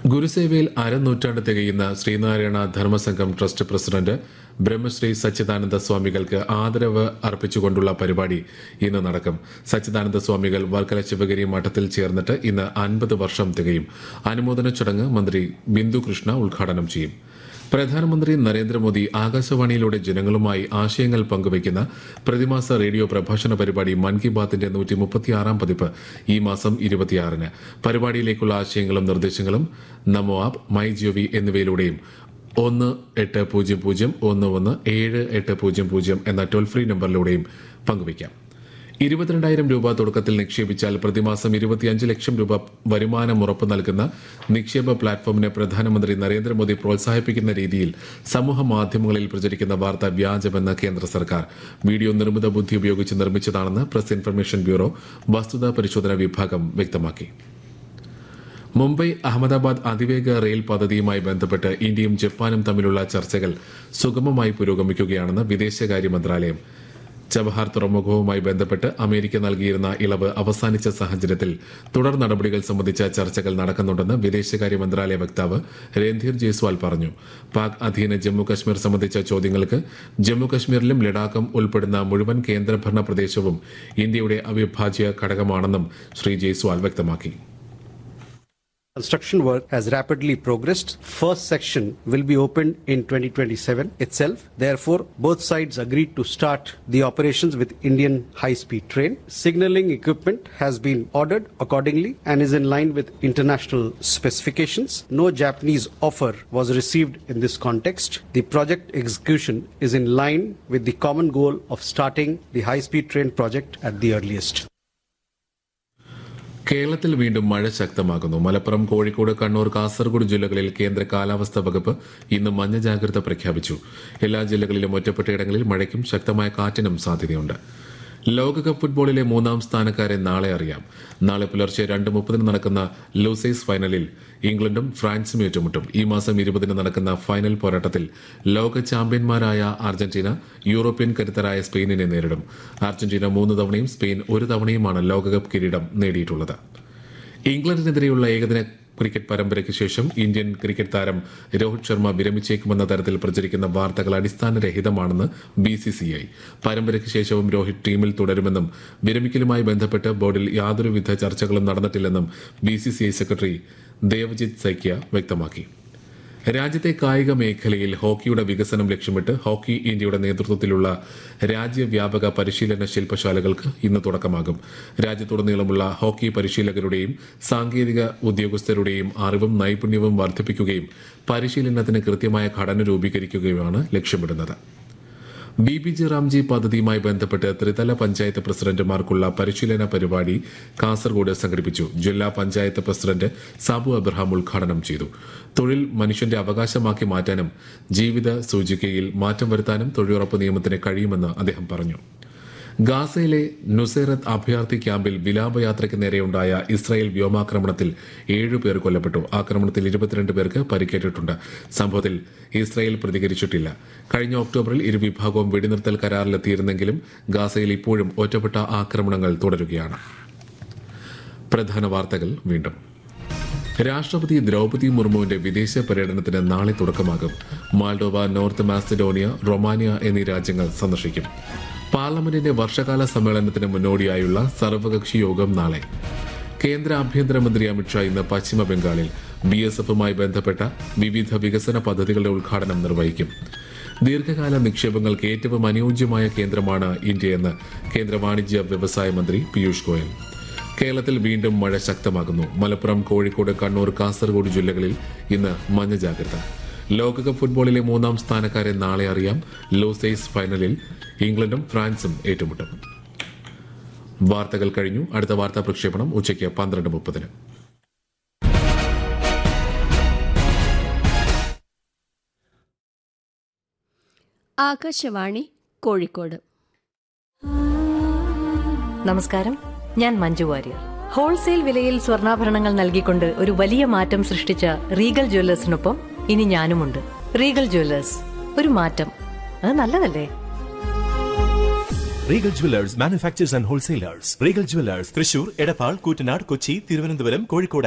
ഗുരുസേവയിൽ അരനൂറ്റാണ്ട് തികയുന്ന Sreenarayana Dharmasangham trust president Brahmasree Sachidananda സ്വാമികൾക്ക് ആദരവ് അർപ്പിച്ചുകൊണ്ടുള്ള പരിപാടി ഇന്ന് നടക്കും സച്ചിദാനന്ദ സ്വാമികൾ വർക്കല ശിവഗിരി മഠത്തിൽ ചേർന്നിട്ട് ഇന്ന് അൻപത് വർഷം തികയും അനുമോദന ചടങ്ങ് മന്ത്രി ബിന്ദു കൃഷ്ണ ഉദ്ഘാടനം ചെയ്യും പ്രധാനമന്ത്രി നരേന്ദ്രമോദി ആകാശവാണിയിലൂടെ ജനങ്ങളുമായി ആശയങ്ങൾ പങ്കുവയ്ക്കുന്ന പ്രതിമാസ റേഡിയോ പ്രഭാഷണ പരിപാടി മൻ കി ബാത്തിന്റെ നൂറ്റി മുപ്പത്തിയാറാം പതിപ്പ് ഈ മാസം ഇരുപത്തിയാറിന് പരിപാടിയിലേക്കുള്ള ആശയങ്ങളും നിർദ്ദേശങ്ങളും നമോ ആപ്പ് മൈ ജിഒവി എന്നിവയിലൂടെയും ഒന്ന് എട്ട് പൂജ്യം പൂജ്യം ഒന്ന് ഒന്ന് ഏഴ് എട്ട് പൂജ്യം പൂജ്യം എന്ന ടോൾ ഫ്രീ നമ്പറിലൂടെയും പങ്കുവയ്ക്കാം ഇരുപത്തിരണ്ടായിരം രൂപ തുടക്കത്തിൽ നിക്ഷേപിച്ചാൽ പ്രതിമാസം ഇരുപത്തിയഞ്ച് ലക്ഷം രൂപ വരുമാനം ഉറപ്പു നൽകുന്ന നിക്ഷേപ പ്ലാറ്റ്ഫോമിനെ പ്രധാനമന്ത്രി നരേന്ദ്രമോദി പ്രോത്സാഹിപ്പിക്കുന്ന രീതിയിൽ സമൂഹ മാധ്യമങ്ങളിൽ പ്രചരിക്കുന്ന വാർത്ത വ്യാജമെന്ന് കേന്ദ്ര സർക്കാർ വീഡിയോ നിർമ്മിത ബുദ്ധി ഉപയോഗിച്ച് നിർമ്മിച്ചതാണെന്ന് പ്രസ് ഇൻഫർമേഷൻ ബ്യൂറോ വസ്തുതാ പരിശോധന വിഭാഗം വ്യക്തമാക്കി മുംബൈ അഹമ്മദാബാദ് അതിവേഗ റെയിൽ പദ്ധതിയുമായി ബന്ധപ്പെട്ട് ഇന്ത്യയും ജപ്പാനും തമ്മിലുള്ള ചർച്ചകൾ സുഗമമായി പുരോഗമിക്കുകയാണെന്ന് വിദേശകാര്യ മന്ത്രാലയം ചബഹാർ തുറമുഖവുമായി ബന്ധപ്പെട്ട് അമേരിക്ക നൽകിയിരുന്ന ഇളവ് അവസാനിച്ച സാഹചര്യത്തിൽ തുടർ നടപടികൾ സംബന്ധിച്ച ചർച്ചകൾ നടക്കുന്നുണ്ടെന്ന് വിദേശകാര്യ മന്ത്രാലയ വക്താവ് രൺധീർ ജയ്സ്വാൾ പറഞ്ഞു പാക് അധീന ജമ്മു കശ്മീർ സംബന്ധിച്ച ചോദ്യങ്ങൾക്ക് ജമ്മു കശ്മീരിലും ലഡാക്കും ഉൾപ്പെടുന്ന മുഴുവൻ കേന്ദ്രഭരണ പ്രദേശവും ഇന്ത്യയുടെ അവിഭാജ്യ ഘടകമാണെന്നും ശ്രീ ജയ്സ്വാൾ വ്യക്തമാക്കി Construction work has rapidly progressed. First section will be opened in 2027 itself. Therefore, both sides agreed to start the operations with Indian high-speed train. Signaling equipment has been ordered accordingly and is in line with international specifications. No Japanese offer was received in this context. The project execution is in line with the common goal of starting the high-speed train project at the earliest. കേരളത്തിൽ വീണ്ടും മഴ ശക്തമാകുന്നു മലപ്പുറം കോഴിക്കോട് കണ്ണൂർ കാസർഗോഡ് ജില്ലകളിൽ കേന്ദ്ര കാലാവസ്ഥാ വകുപ്പ് ഇന്ന് മഞ്ഞ ജാഗ്രത പ്രഖ്യാപിച്ചു എല്ലാ ജില്ലകളിലും ഒറ്റപ്പെട്ടയിടങ്ങളിൽ മഴയ്ക്കും ശക്തമായ കാറ്റിനും സാധ്യതയുണ്ട് ലോകകപ്പ് ഫുട്ബോളിലെ മൂന്നാം സ്ഥാനക്കാരെ നാളെ അറിയാം നാളെ പുലർച്ചെ രണ്ട് മുപ്പതിന് നടക്കുന്ന ലൂസൈസ് ഫൈനലിൽ ഇംഗ്ലണ്ടും ഫ്രാൻസും ഏറ്റുമുട്ടും ഈ മാസം ഇരുപതിന് നടക്കുന്ന ഫൈനൽ പോരാട്ടത്തിൽ ലോക ചാമ്പ്യന്മാരായ അർജന്റീന യൂറോപ്യൻ കരുത്തരായ സ്പെയിനിനെ നേരിടും അർജന്റീന മൂന്ന് തവണയും സ്പെയിൻ ഒരു തവണയുമാണ് ലോകകപ്പ് കിരീടം നേടിയിട്ടുള്ളത് ഇംഗ്ലണ്ടിനെതിരെയുള്ള ഏകദിന ക്രിക്കറ്റ് പരമ്പരയ്ക്ക് ശേഷം ഇന്ത്യൻ ക്രിക്കറ്റ് താരം രോഹിത് ശർമ്മ വിരമിച്ചേക്കുമെന്ന തരത്തിൽ പ്രചരിക്കുന്ന വാർത്തകൾ അടിസ്ഥാനരഹിതമാണെന്ന് ബി സി സി ഐ പരമ്പരയ്ക്ക് ശേഷവും രോഹിത് ടീമിൽ തുടരുമെന്നും വിരമിക്കലുമായി ബന്ധപ്പെട്ട് ബോർഡിൽ യാതൊരുവിധ ചർച്ചകളും നടന്നിട്ടില്ലെന്നും ബി സി സി ഐ സെക്രട്ടറി ദേവജിത് സൈക്യ വ്യക്തമാക്കി രാജ്യത്തെ കായിക മേഖലയിൽ ഹോക്കിയുടെ വികസനം ലക്ഷ്യമിട്ട് ഹോക്കി ഇന്ത്യയുടെ നേതൃത്വത്തിലുള്ള രാജ്യവ്യാപക പരിശീലന ശില്പശാലകൾക്ക് ഇന്ന് തുടക്കമാകും രാജ്യത്തുടനീളമുള്ള ഹോക്കി പരിശീലകരുടെയും സാങ്കേതിക ഉദ്യോഗസ്ഥരുടെയും അറിവും നൈപുണ്യവും വർദ്ധിപ്പിക്കുകയും പരിശീലനത്തിന് കൃത്യമായ ഘടന രൂപീകരിക്കുകയുമാണ് ലക്ഷ്യമിടുന്നത് ബി ബി ജി റാംജി പദ്ധതിയുമായി ബന്ധപ്പെട്ട് ത്രിതല പഞ്ചായത്ത് പ്രസിഡന്റുമാർക്കുള്ള പരിശീലന പരിപാടി കാസർഗോഡ് സംഘടിപ്പിച്ചു ജില്ലാ പഞ്ചായത്ത് പ്രസിഡന്റ് സാബു അബ്രഹാം ഉദ്ഘാടനം ചെയ്തു തൊഴിൽ മനുഷ്യന്റെ അവകാശമാക്കി മാറ്റാനും ജീവിത സൂചികയിൽ മാറ്റം വരുത്താനും തൊഴിലുറപ്പ് നിയമത്തിന് കഴിയുമെന്ന് അദ്ദേഹം പറഞ്ഞു ഗാസയിലെ നുസൈറത്ത് അഭയാർത്ഥി ക്യാമ്പിൽ വിലാപയാത്രയ്ക്ക് നേരെയുണ്ടായ ഇസ്രായേൽ വ്യോമാക്രമണത്തിൽ ഏഴു പേർ കൊല്ലപ്പെട്ടു ആക്രമണത്തിൽ ഇരുപത്തിരണ്ട് പേർക്ക് പരിക്കേറ്റിട്ടുണ്ട് സംഭവത്തിൽ ഇസ്രായേൽ പ്രതികരിച്ചിട്ടില്ല കഴിഞ്ഞ ഒക്ടോബറിൽ ഇരുവിഭാഗവും വെടിനിർത്തൽ കരാറിലെത്തിയിരുന്നെങ്കിലും ഗാസയിൽ ഇപ്പോഴും ഒറ്റപ്പെട്ട ആക്രമണങ്ങൾ തുടരുകയാണ് പ്രധാന വാർത്തകൾ വീണ്ടും രാഷ്ട്രപതി ദ്രൗപതി മുർമുവിന്റെ വിദേശ പര്യടനത്തിന് നാളെ തുടക്കമാകും മാൾഡോവ നോർത്ത് മാസിഡോണിയ റൊമാനിയ എന്നീ രാജ്യങ്ങൾ സന്ദർശിക്കും പാർലമെന്റിന്റെ വർഷകാല സമ്മേളനത്തിന് മുന്നോടിയായുള്ള സർവകക്ഷി യോഗം നാളെ കേന്ദ്ര ആഭ്യന്തരമന്ത്രി അമിത്ഷാ ഇന്ന് പശ്ചിമ ബംഗാളിൽ ബി എസ് എഫുമായി ബന്ധപ്പെട്ട വിവിധ വികസന പദ്ധതികളുടെ ഉദ്ഘാടനം നിർവഹിക്കും ദീർഘകാല നിക്ഷേപങ്ങൾക്ക് ഏറ്റവും അനുയോജ്യമായ കേന്ദ്രമാണ് ഇന്ത്യയെന്ന് കേന്ദ്ര വാണിജ്യ വ്യവസായ മന്ത്രി പീയൂഷ് ഗോയൽ കേരളത്തിൽ വീണ്ടും മഴ ശക്തമാകുന്നു മലപ്പുറം കോഴിക്കോട് കണ്ണൂർ കാസർഗോഡ് ജില്ലകളിൽ ഇന്ന് മഞ്ഞ ജാഗ്രത ലോകകപ്പ് ഫുട്ബോളിലെ മൂന്നാം സ്ഥാനക്കാരെ നാളെ അറിയാം ലോസൈസ് ഫൈനലിൽ ഇംഗ്ലണ്ടും ഫ്രാൻസും ഏറ്റുമുട്ടും വാർത്തകൾ കഴിഞ്ഞു അടുത്ത വാർത്താ പ്രക്ഷേപണം ഉച്ചയ്ക്ക് പന്ത്രണ്ട് മുപ്പതിന് ആകാശവാണി കോഴിക്കോട് നമസ്കാരം ഞാൻ മഞ്ജു വാര്യർ ഹോൾസെയിൽ വിലയിൽ സ്വർണ്ണാഭരണങ്ങൾ നൽകിക്കൊണ്ട് ഒരു വലിയ മാറ്റം സൃഷ്ടിച്ച റീഗൽ ജ്വല്ലേഴ്സിനൊപ്പം ഇനി ഞാനുമുണ്ട് റീഗൽ ജ്വല്ലേഴ്സ് ഒരു മാറ്റം അത് നല്ലതല്ലേ regal jewellers manufacturers and wholesalers regal jewellers Thrissur Edappal Koottanad Kochi Thiruvananthapuram Kozhikode